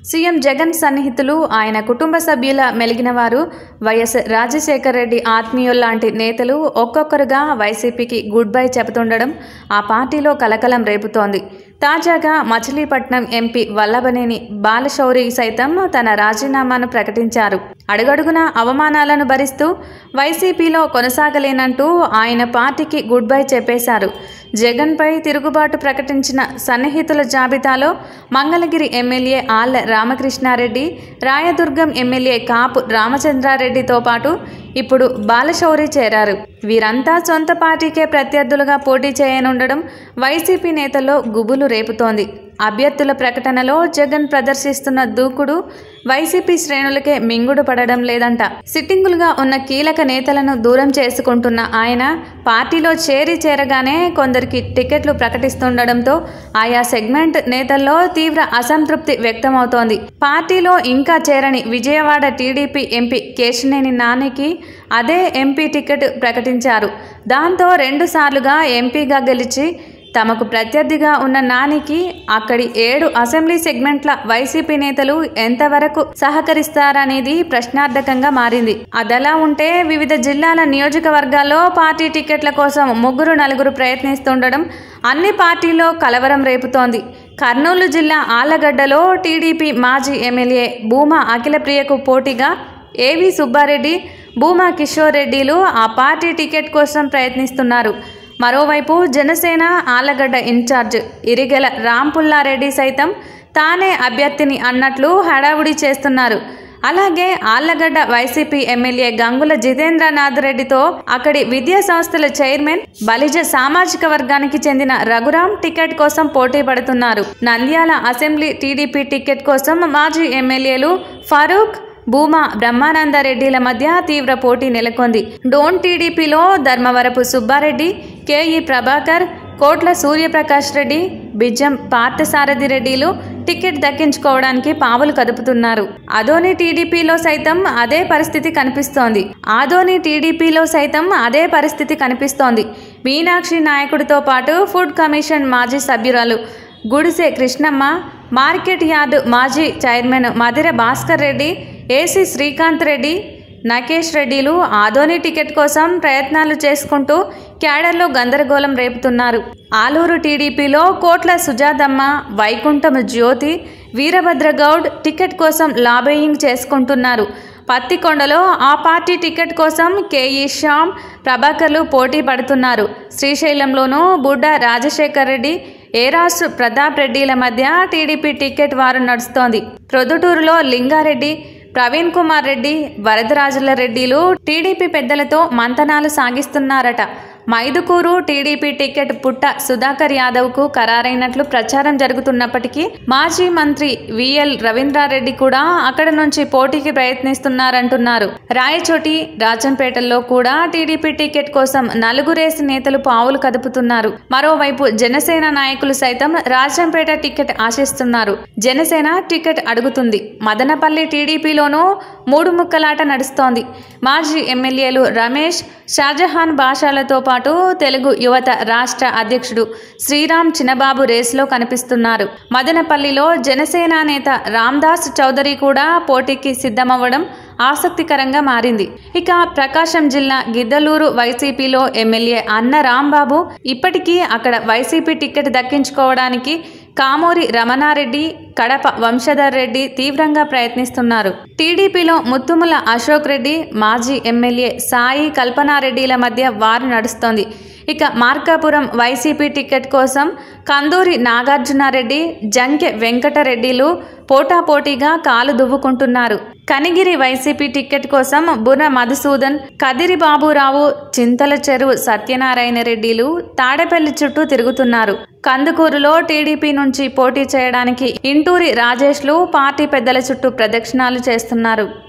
CM Jagan సన్నిహితులు ఆయన కుటుంబ సభ్యుల మెలిగిన వారు వైఎస్ రాజశేఖర రెడ్డి ఆత్మీయుల్లాంటి నేతలు ఒక్కొక్కరుగా వైసీపీకి గుడ్ బై చెబుతుండడం ఆ పార్టీలో కలకలం రేపుతోంది తాజాగా మచిలీపట్నం ఎంపీ వల్లభనేని బాలశౌరి సైతం తన రాజీనామాను ప్రకటించారు అడుగడుగున అవమానాలను భరిస్తూ వైసీపీలో కొనసాగలేనంటూ ఆయన పార్టీకి గుడ్ బై చెప్పేశారు జగన్పై తిరుగుబాటు ప్రకటించిన సన్నిహితుల జాబితాలో మంగళగిరి ఎమ్మెల్యే ఆళ్ల రామకృష్ణారెడ్డి రాయదుర్గం ఎమ్మెల్యే కాపు రామచంద్రారెడ్డితో పాటు ఇప్పుడు బాలశౌరి చేరారు వీరంతా సొంత పార్టీకే ప్రత్యర్థులుగా పోటీ చేయనుండడం వైసీపీ నేతల్లో గుబులు రేపుతోంది అభ్యర్థుల ప్రకటనలో జగన్ ప్రదర్శిస్తున్న దూకుడు వైసీపీ శ్రేణులకే మింగుడు పడడం లేదంట సిట్టింగులుగా ఉన్న కీలక నేతలను దూరం చేసుకుంటున్న ఆయన పార్టీలో చేరి చేరగానే కొందరికి టికెట్లు ప్రకటిస్తుండడంతో ఆయా సెగ్మెంట్ నేతల్లో తీవ్ర అసంతృప్తి వ్యక్తమవుతోంది పార్టీలో ఇంకా చేరని విజయవాడ టీడీపీ ఎంపీ కేశినేని నానికి అదే ఎంపీ టికెట్ ప్రకటించారు దాంతో రెండుసార్లుగా ఎంపీగా గెలిచి తమకు ప్రత్యర్థిగా ఉన్న నానికి అక్కడి ఏడు అసెంబ్లీ సెగ్మెంట్ల వైసీపీ నేతలు ఎంతవరకు సహకరిస్తారనేది ప్రశ్నార్థకంగా మారింది అదలా ఉంటే వివిధ జిల్లాల నియోజకవర్గాల్లో పార్టీ టికెట్ల కోసం ముగ్గురు నలుగురు ప్రయత్నిస్తుండడం అన్ని పార్టీల్లో కలవరం రేపుతోంది కర్నూలు జిల్లా ఆళ్లగడ్డలో టీడీపీ మాజీ ఎమ్మెల్యే భూమా అఖిలప్రియకు పోటీగా ఏవి సుబ్బారెడ్డి భూమా కిషోర్ రెడ్డిలు ఆ పార్టీ టికెట్ కోసం ప్రయత్నిస్తున్నారు మరోవైపు జనసేన ఆలగడ్డ ఇన్ఛార్జ్ ఇరిగెల రాంపుల్లారెడ్డి సైతం తానే అభ్యర్థిని అన్నట్లు హడావుడి చేస్తున్నారు అలాగే ఆళ్లగడ్డ వైసీపీ ఎమ్మెల్యే గంగుల జితేంద్రనాథ్ రెడ్డితో అక్కడి విద్యా సంస్థల చైర్మన్ బలిజ సామాజిక వర్గానికి చెందిన రఘురాం టికెట్ కోసం పోటీ పడుతున్నారు నంద్యాల అసెంబ్లీ టీడీపీ టికెట్ కోసం మాజీ ఎమ్మెల్యేలు ఫరూక్ భూమా బ్రహ్మానందరెడ్డిల మధ్య తీవ్ర పోటీ నెలకొంది డోన్ టీడీపీలో ధర్మవరపు సుబ్బారెడ్డి కేఈ ప్రభాకర్ కోట్ల సూర్యప్రకాష్ రెడ్డి బిజ్జం పార్థసారథి రెడ్డిలు టికెట్ దక్కించుకోవడానికి పావులు కదుపుతున్నారు అదోని టీడీపీలో సైతం అదే పరిస్థితి కనిపిస్తోంది ఆదోని టీడీపీలో సైతం అదే పరిస్థితి కనిపిస్తోంది మీనాక్షి నాయకుడితో పాటు ఫుడ్ కమిషన్ మాజీ సభ్యురాలు గుడిసె కృష్ణమ్మ మార్కెట్ యార్డు మాజీ చైర్మన్ మధిర భాస్కర్ రెడ్డి ఏసీ శ్రీకాంత్ రెడ్డి నకేష్ రెడ్డిలు ఆదోని టికెట్ కోసం ప్రయత్నాలు చేసుకుంటూ క్యాడర్లో గందరగోళం రేపుతున్నారు ఆలూరు టీడీపీలో కోట్ల సుజాతమ్మ వైకుంఠం జ్యోతి వీరభద్రగౌడ్ టికెట్ కోసం లాబేయింగ్ చేసుకుంటున్నారు పత్తికొండలో ఆ పార్టీ టికెట్ కోసం కేఈ శ్యామ్ ప్రభాకర్లు పోటీ పడుతున్నారు శ్రీశైలంలోనూ బుడ్డ రాజశేఖర్ రెడ్డి ఏరాసు ప్రతాప్ రెడ్డిల మధ్య టీడీపీ టికెట్ వారు నడుస్తోంది ప్రొద్దుటూరులో లింగారెడ్డి ప్రవీణ్ కుమార్ రెడ్డి వరదరాజుల రెడ్డిలు టీడీపీ పెద్దలతో మంతనాలు సాగిస్తున్నారట మైదుకూరు టీడీపీ టికెట్ పుట్ట సుధాకర్ యాదవ్కు ఖరారైనట్లు ప్రచారం జరుగుతున్నప్పటికీ మాజీ మంత్రి విఎల్ రవీంద్రారెడ్డి కూడా అక్కడ నుంచి పోటీకి ప్రయత్నిస్తున్నారంటున్నారు రాయచోటి రాజంపేటల్లో కూడా టీడీపీ టికెట్ కోసం నలుగురేసి నేతలు పావులు కదుపుతున్నారు మరోవైపు జనసేన నాయకులు సైతం రాజంపేట టికెట్ ఆశిస్తున్నారు జనసేన టికెట్ అడుగుతుంది మదనపల్లి టీడీపీలోనూ మూడు ముక్కలాట నడుస్తోంది మాజీ ఎమ్మెల్యేలు రమేష్ షాజహాన్ భాషలతో పాటు తెలుగు యువత రాష్ట్ర అధ్యక్షుడు శ్రీరామ్ చిన్నబాబు రేసులో కనిపిస్తున్నారు మదనపల్లిలో జనసేన నేత రామ్దాస్ చౌదరి కూడా పోటీకి సిద్ధమవ్వడం ఆసక్తికరంగా మారింది ఇక ప్రకాశం జిల్లా గిద్దలూరు వైసీపీలో ఎమ్మెల్యే అన్న రాంబాబు ఇప్పటికీ అక్కడ వైసీపీ టికెట్ దక్కించుకోవడానికి కామూరి రమణారెడ్డి కడప వంశధర్ రెడ్డి తీవ్రంగా ప్రయత్నిస్తున్నారు టీడీపీలో ముత్తుముల అశోక్ రెడ్డి మాజీ ఎమ్మెల్యే సాయి కల్పనారెడ్డిల మధ్య వారు నడుస్తోంది ఇక మార్కాపురం వైసీపీ టికెట్ కోసం కందూరి నాగార్జునారెడ్డి జంకె వెంకటరెడ్డిలు పోటాపోటీగా కాలు దువ్వుకుంటున్నారు కనిగిరి వైసీపీ టికెట్ కోసం బుర్ర మధుసూదన్ కదిరి బాబురావు చింతల చెరువు సత్యనారాయణ రెడ్డిలు తాడేపల్లి చుట్టూ తిరుగుతున్నారు కందుకూరులో టీడీపీ నుంచి పోటీ చేయడానికి ఇంటూరి రాజేష్లు పార్టీ పెద్దల చుట్టూ ప్రదక్షిణాలు చేస్తున్నారు